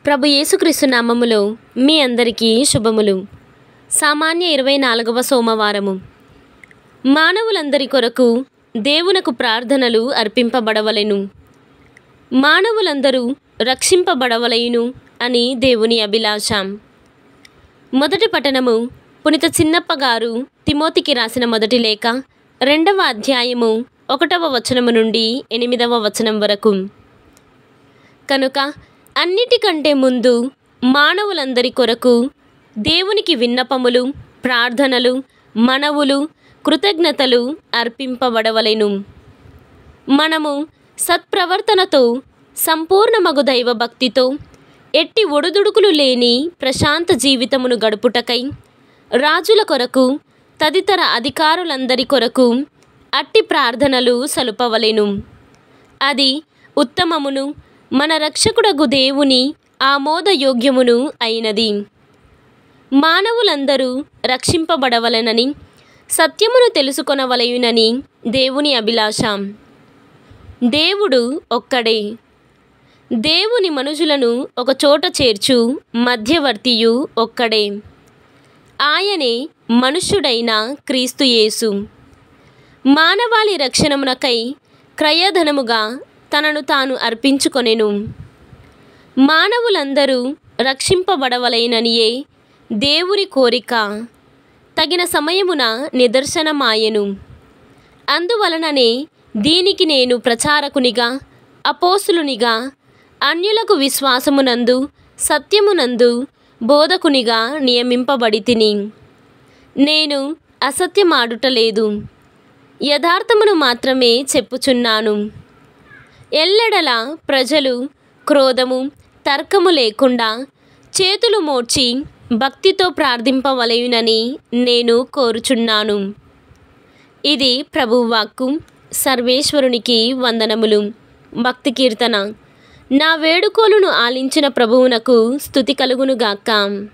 ప్రభు యేసుక్రీస్తు నామములో మీ అందరికీ శుభములు సామాన్య ఇరవై నాలుగవ సోమవారము మానవులందరి కొరకు దేవునకు ప్రార్థనలు అర్పింపబడవలెను మానవులందరూ రక్షింపబడవలయును అని దేవుని అభిలాషం మొదటి పట్టణము పునిత చిన్నప్ప గారు తిమోతికి రాసిన మొదటి లేఖ రెండవ అధ్యాయము ఒకటవ వచనము నుండి ఎనిమిదవ వచనం వరకు కనుక అన్నిటికంటే ముందు మానవులందరి కొరకు దేవునికి విన్నపములు ప్రార్థనలు మనవులు కృతజ్ఞతలు అర్పింపబడవలెను మనము సత్ప్రవర్తనతో సంపూర్ణమగు దైవ భక్తితో ఎట్టి ఒడుదుడుకులు లేని ప్రశాంత జీవితమును గడుపుటకై రాజుల కొరకు తదితర అధికారులందరి కొరకు అట్టి ప్రార్థనలు సలుపవలెను అది ఉత్తమమును మన రక్షకుడగు దేవుని ఆమోదయోగ్యమును అయినది మానవులందరూ రక్షింపబడవలెనని సత్యమును తెలుసుకొనవలయునని దేవుని అభిలాష దేవుడు ఒక్కడే దేవుని మనుషులను ఒక చోట చేర్చు మధ్యవర్తియు ఒక్కడే ఆయనే మనుష్యుడైన క్రీస్తు యేసు మానవాళి రక్షణమునకై క్రయధనముగా తనను తాను అర్పించుకొనెను మానవులందరూ రక్షింపబడవలైననియే దేవుని కోరిక తగిన సమయమున నిదర్శనమాయెను అందువలననే దీనికి నేను ప్రచారకునిగా అపోసులునిగా అన్యులకు విశ్వాసమునందు సత్యమునందు బోధకునిగా నియమింపబడి తిని నేను అసత్యమాడుటలేదు యథార్థమును మాత్రమే చెప్పుచున్నాను ఎల్లెడల ప్రజలు క్రోధము తర్కము లేకుండా చేతులు మోడ్చి భక్తితో ప్రార్థింపవలయునని నేను కోరుచున్నాను ఇది ప్రభువాక్కు సర్వేశ్వరునికి వందనములు భక్తి కీర్తన నా వేడుకోలును ఆలించిన ప్రభువునకు స్థుతి కలుగునుగాక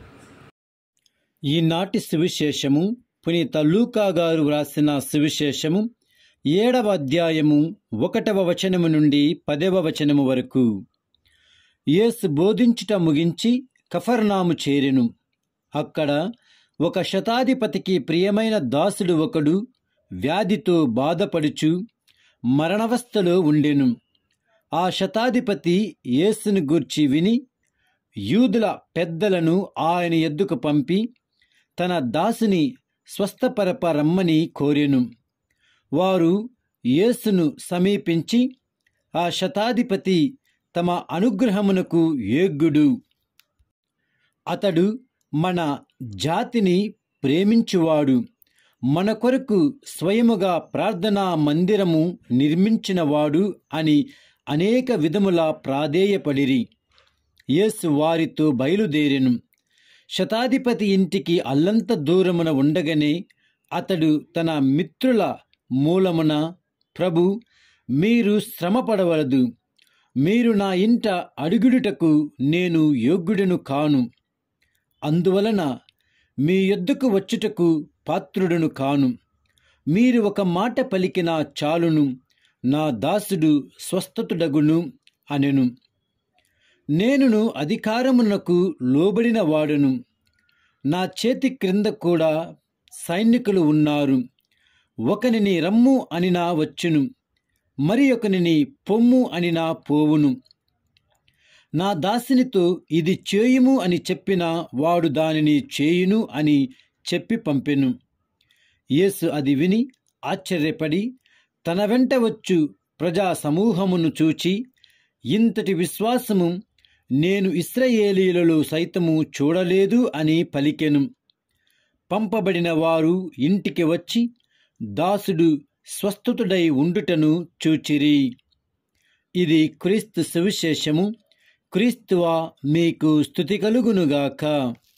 ఈనాటి సువిశేషము పునీత లూకా గారు వ్రాసిన సువిశేషము ఏడవ అధ్యాయము ఒకటవ వచనము నుండి పదవ వచనము వరకు యేసు బోధించుట ముగించి కఫర్నాము చేరెను అక్కడ ఒక శతాధిపతికి ప్రియమైన దాసుడు ఒకడు వ్యాధితో బాధపడుచు మరణవస్థలో ఉండెను ఆ శతాధిపతి యేసును గూర్చి విని యూదుల పెద్దలను ఆయన ఎద్దుకు పంపి తన దాసుని స్వస్థపరప రమ్మని కోరెను వారు యేసును సమీపించి ఆ శతాధిపతి తమ అనుగ్రహమునకు యోగ్యుడు అతడు మన జాతిని ప్రేమించువాడు మన కొరకు స్వయముగా ప్రార్థనా మందిరము నిర్మించినవాడు అని అనేక విధముల ప్రాధేయపడిరి యేసు వారితో బయలుదేరెను శతాధిపతి ఇంటికి అల్లంత దూరమున ఉండగానే అతడు తన మిత్రుల మూలమున ప్రభు మీరు శ్రమపడవలదు మీరు నా ఇంట అడుగుడుటకు నేను యోగ్యుడను కాను అందువలన మీ యొద్దకు వచ్చుటకు పాత్రుడను కాను మీరు ఒక మాట పలికిన చాలును నా దాసుడు స్వస్థతుడగును అనెను నేనును అధికారమునకు లోబడిన వాడును నా చేతి క్రింద కూడా సైనికులు ఉన్నారు ఒకనిని రమ్ము అనినా వచ్చును మరి ఒకనిని పొమ్ము అనినా పోవును నా దాసినితో ఇది చేయుము అని చెప్పిన వాడు దానిని చేయును అని చెప్పి పంపెను యేసు అది విని ఆశ్చర్యపడి తన వెంట వచ్చు ప్రజా సమూహమును చూచి ఇంతటి విశ్వాసము నేను ఇస్రయేలీలలో సైతము చూడలేదు అని పలికెను పంపబడిన వారు ఇంటికి వచ్చి దాసుడు స్వస్థతుడై ఉండుటను చూచిరి ఇది క్రీస్తు సువిశేషము క్రీస్తువా మీకు స్థుతి కలుగునుగాక